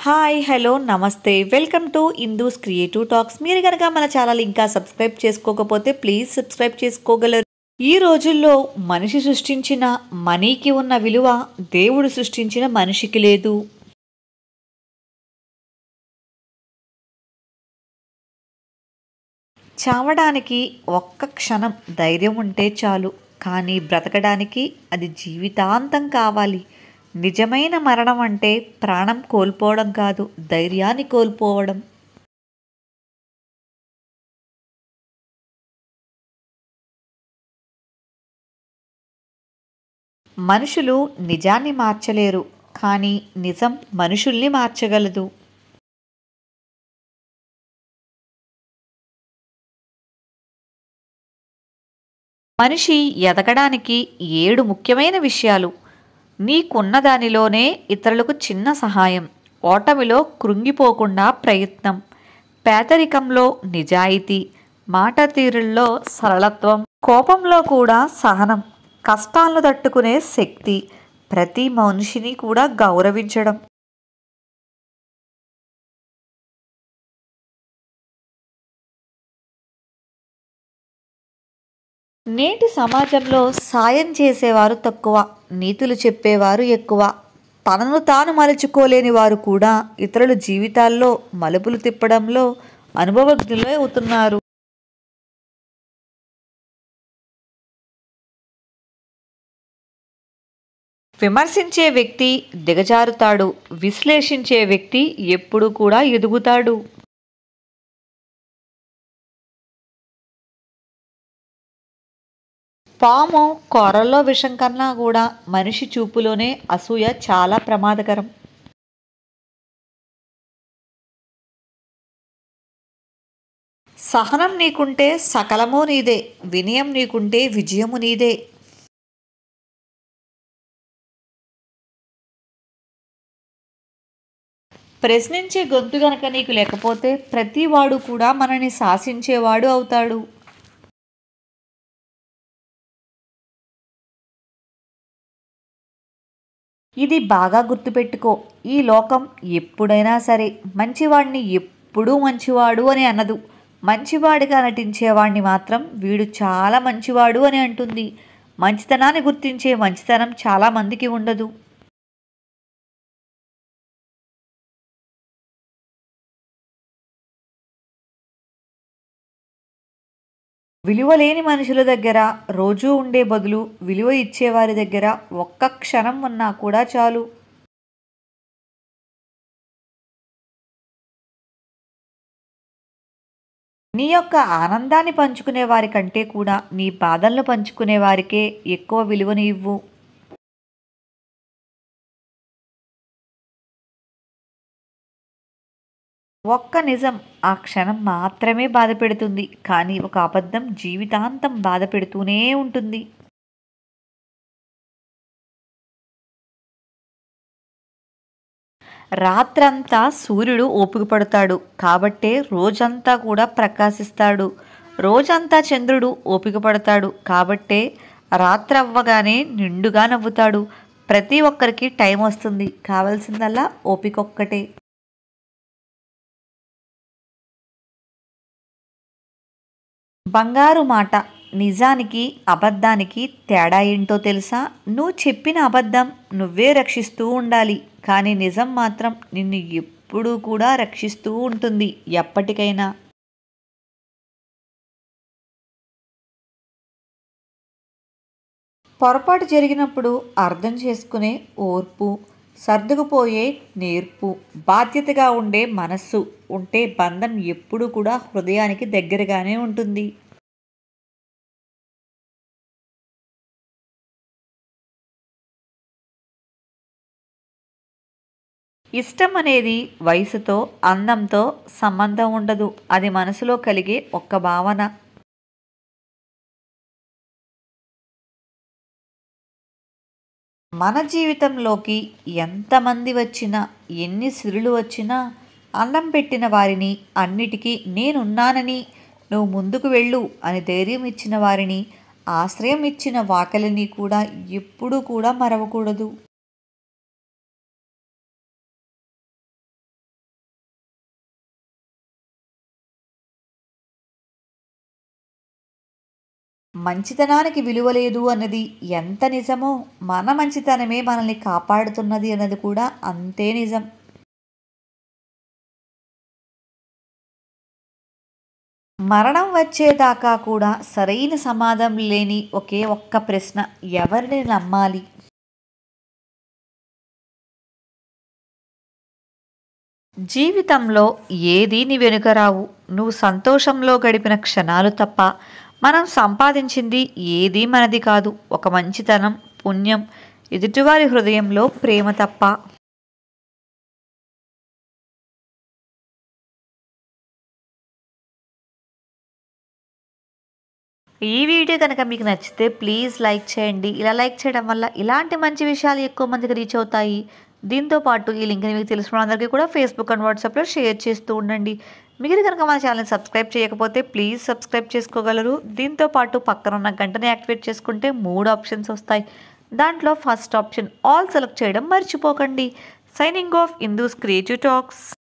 hi hello నమస్తే welcome to Indu's creative talks మీరు కనుక మన ఛానల్ ఇంకా సబ్స్క్రైబ్ చేసుకోకపోతే ప్లీజ్ సబ్స్క్రైబ్ చేసుకోగలరు ఈ రోజుల్లో మనిషి సృష్టించిన మనీకి ఉన్న విలువ దేవుడు సృష్టించిన మనిషికి లేదు చావడానికి ఒక్క క్షణం ధైర్యం ఉంటే చాలు కానీ బ్రతకడానికి అది జీవితాంతం కావాలి నిజమైన మరణం అంటే ప్రాణం కోల్పోవడం కాదు ధైర్యాన్ని కోల్పోవడం మనుషులు నిజాన్ని మార్చలేరు కానీ నిజం మనుషుల్ని మార్చగలదు మనిషి ఎదగడానికి ఏడు ముఖ్యమైన విషయాలు నీకున్న దానిలోనే ఇతరులకు చిన్న సహాయం ఓటమిలో కృంగిపోకుండా ప్రయత్నం పేదరికంలో నిజాయితీ మాట తీరుల్లో సరళత్వం కోపంలో కూడా సహనం కష్టాలను తట్టుకునే శక్తి ప్రతి మనిషిని కూడా గౌరవించడం నేటి సమాజంలో సాయం చేసేవారు తక్కువ నీతులు చెప్పేవారు ఎక్కువ తనను తాను మలుచుకోలేని వారు కూడా ఇతరుల జీవితాల్లో మలుపులు తిప్పడంలో అనుభవజ్ఞులే అవుతున్నారు విమర్శించే వ్యక్తి దిగజారుతాడు విశ్లేషించే వ్యక్తి ఎప్పుడు కూడా ఎదుగుతాడు పాము కూరల్లో విషం కన్నా కూడా మనిషి చూపులోనే అసూయ చాలా ప్రమాదకరం సహనం నీకుంటే సకలము నీదే వినయం నీకుంటే విజయము నీదే ప్రశ్నించే గొంతు గనక నీకు లేకపోతే ప్రతివాడు కూడా మనని శాసించేవాడు అవుతాడు ఇది బాగా గుర్తుపెట్టుకో ఈ లోకం ఎప్పుడైనా సరే మంచివాడిని ఎప్పుడూ మంచివాడు అని అనదు మంచివాడిగా నటించేవాడిని మాత్రం వీడు చాలా మంచివాడు అని అంటుంది మంచితనాన్ని గుర్తించే మంచితనం చాలా మందికి ఉండదు విలువలేని మనుషుల దగ్గర రోజూ ఉండే బదులు విలువ ఇచ్చేవారి దగ్గర ఒక్క క్షణం ఉన్నా కూడా చాలు నీ యొక్క ఆనందాన్ని పంచుకునే వారి కంటే కూడా నీ బాధలను పంచుకునే వారికే ఎక్కువ విలువని ఇవ్వు ఒక్క నిజం ఆ క్షణం మాత్రమే బాధ పెడుతుంది కానీ ఒక అబద్ధం జీవితాంతం బాధ పెడుతూనే ఉంటుంది రాత్రంతా సూర్యుడు ఓపిక పడతాడు కాబట్టే రోజంతా కూడా ప్రకాశిస్తాడు రోజంతా చంద్రుడు ఓపిక పడతాడు కాబట్టే రాత్రవ్వగానే నిండుగా నవ్వుతాడు ప్రతి ఒక్కరికి టైం వస్తుంది కావాల్సిందల్లా ఓపిక ఒక్కటే బంగారు మాట నిజానికి అబద్ధానికి తేడా ఏంటో తెలుసా నువ్వు చెప్పిన అబద్ధం నువ్వే రక్షిస్తూ ఉండాలి కానీ నిజం మాత్రం నిన్ను ఎప్పుడూ కూడా రక్షిస్తూ ఉంటుంది ఎప్పటికైనా పొరపాటు జరిగినప్పుడు అర్థం చేసుకునే ఓర్పు సర్దుకుపోయే నేర్పు బాధ్యతగా ఉండే మనస్సు ఉంటే బంధం ఎప్పుడూ కూడా హృదయానికి దగ్గరగానే ఉంటుంది ఇష్టం అనేది వయసుతో అందంతో సంబంధం ఉండదు అది మనసులో కలిగే ఒక్క భావన మన జీవితంలోకి ఎంతమంది వచ్చినా ఎన్ని సిరులు వచ్చినా అన్నం పెట్టిన వారిని అన్నిటికీ నేనున్నానని నువ్వు ముందుకు వెళ్ళు అని ధైర్యం ఇచ్చిన వారిని ఆశ్రయం ఇచ్చిన వాకలిని కూడా ఎప్పుడూ కూడా మరవకూడదు మంచితనానికి విలువ లేదు అన్నది ఎంత నిజమో మన మంచితనమే మనల్ని కాపాడుతున్నది అన్నది కూడా అంతే నిజం మరణం వచ్చేదాకా కూడా సరైన సమాధానం లేని ఒకే ఒక్క ప్రశ్న ఎవరిని నమ్మాలి జీవితంలో ఏదీ నీ వెనుక రావు నువ్వు సంతోషంలో గడిపిన క్షణాలు తప్ప మనం సంపాదించింది ఏదీ మనది కాదు ఒక మంచితనం పుణ్యం ఎదుటివారి హృదయంలో ప్రేమ తప్ప ఈ వీడియో కనుక మీకు నచ్చితే ప్లీజ్ లైక్ చేయండి ఇలా లైక్ చేయడం వల్ల ఇలాంటి మంచి విషయాలు ఎక్కువ మందికి రీచ్ అవుతాయి దీంతో పాటు ఈ లింక్ని మీకు తెలిసిన వాళ్ళందరికీ కూడా ఫేస్బుక్ అండ్ వాట్సాప్లో షేర్ చేస్తూ ఉండండి మీరు కనుక మన ఛానల్ని సబ్స్క్రైబ్ చేయకపోతే ప్లీజ్ సబ్స్క్రైబ్ చేసుకోగలరు దీంతో పాటు పక్కన ఉన్న గంటని యాక్టివేట్ చేసుకుంటే మూడు ఆప్షన్స్ వస్తాయి దాంట్లో ఫస్ట్ ఆప్షన్ ఆల్ సెలెక్ట్ చేయడం మర్చిపోకండి signing off Indu's creative talks